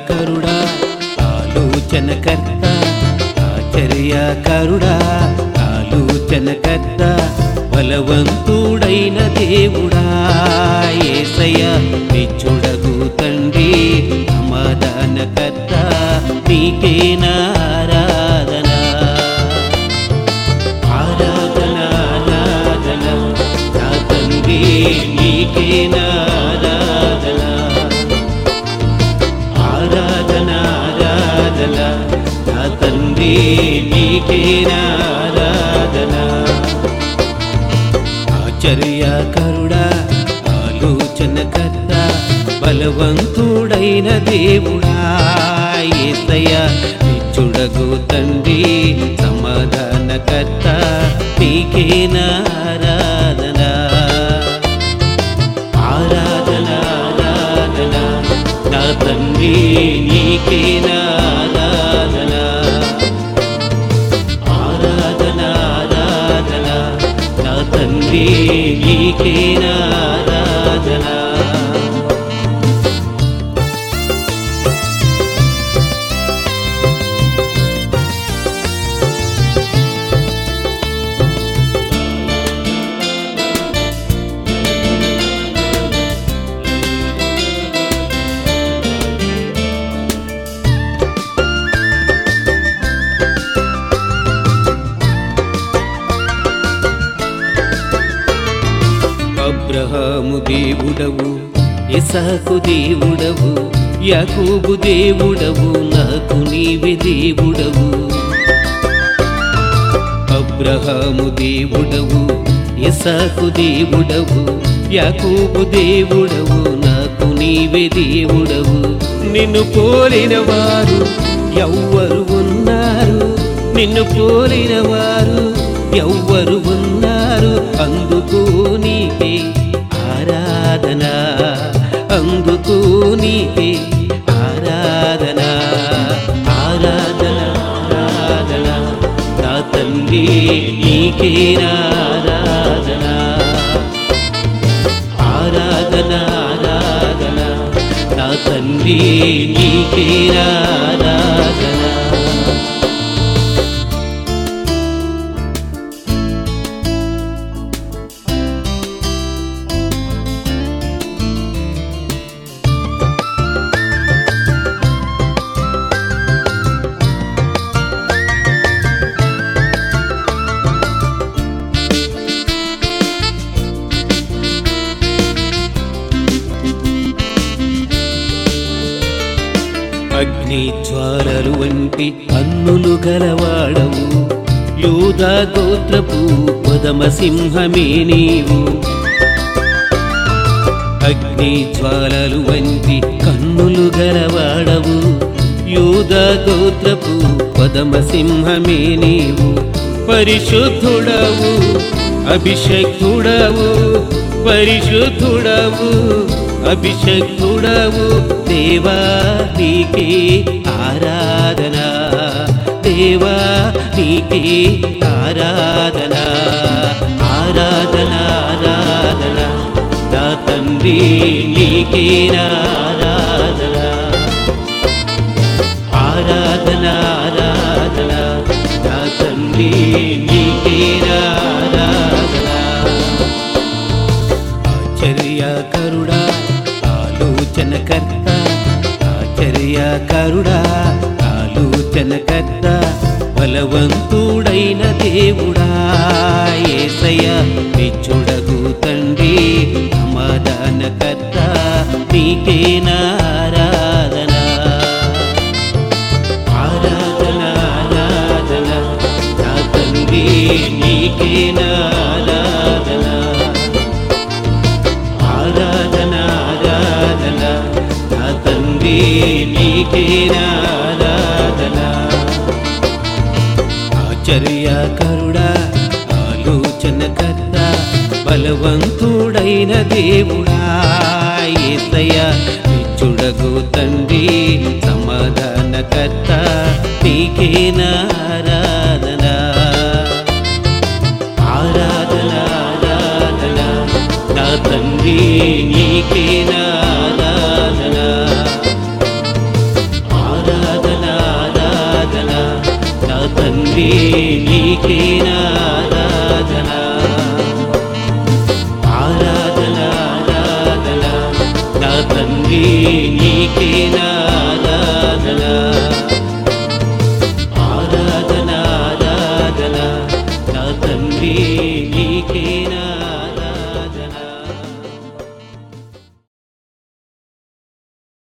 ఆశ్చర్యకరుడా ఆలోచనకర్త ఆశ్చర్యకరుడా ఆలోచనకర్త బలవంతుడైన దేవుడా ఏసయ్య నిచ్చుడగు తండ్రి సమాధానకర్త నీకేనా ఆరాధన ఆరాధన ఆరాధన నా తండ్రి నీకేనా ఆరాధన ఆరాధన ఆరాధన నా తండ్రి నీకేనా ఆరాధన ఆశ్చర్యకరుడా ఆలోచనకర్త బలవంతుడైన దేవుడా ఏసయ్య నిచ్చుడగు తండ్రి సమాధానకర్త నీకేనా ఆరాధన ఆరాధన ఆరాధన నా తండ్రి నీకేనా ఆరాధన ఆరాధన ఆరాధన నా తండ్రి నీకేనా ఆరాధన అబ్రహాము దేవుడవు ఇసాకు దేవుడవు యాకోబు దేవుడవు నాకు నీవే దేవుడవు అబ్రహాము దేవుడవు ఇసాకు దేవుడవు యాకోబు దేవుడవు నాకు నీవే దేవుడవు నిన్ను పోలిన వారు ఎవ్వరు ఉన్నారు నిన్ను పోలిన వారు ఎవ్వరు ఉన్నారు అందుకు నీకే ఆరాధన అందుకు నీకే ఆరాధన ఆరాధన ఆరాధన నా తండ్రి నీకే ఆరాధన ఆరాధన ఆరాధన నా తండ్రి నీకే ఆరాధన అగ్ని జ్వాలలు వంటి అన్నులు గలవాడవు యూదా గోత్రపు పదమ సింహమే నీవు అగ్ని జ్వాలలు వంటి కన్నులు గలవాడవు యూదా గోత్రపు పదమ సింహమే నీవు పరిశుద్ధుడవు అభిషక్తుడవు పరిశుద్ధుడవు అభిషక్తుడవు దేవా నీకే ఆరాధన దేవా నీకే ఆరాధన ఆరాధన ఆరాధన నా తండ్రి నీకే ఆరాధన ఆరాధన ఆరాధన నా తండ్రి నీకే ఆరాధన ఆశ్చర్యకరుడా ఆలోచనకర్త ఆశ్చర్యకరుడా ఆలోచనకర్త బలవంతుడైన దేవుడా ఏసయ్య నిచ్చుడగు తండ్రి సమాధానకర్త నీకేనా ఆరాధన ఆరాధన ఆరాధన నా తండ్రి నీకేనా ఆరాధన ఆరాధన ఆరాధన నా తండ్రి నీకేనా ఆరాధన ఆశ్చర్యకరుడా ఆలోచనకర్త బలవంతుడైన దేవుడా ఏసయ్య నిచ్చుడగు తండ్రి సమాధానకర్త నీకేనా ఆరాధన ఆరాధన ఆరాధన నా తండ్రి నీకేనా ఆరాధన తండ్రి నీకే నారాధన ఆరాధన ఆరాధన నా తండ్రి నీకే నా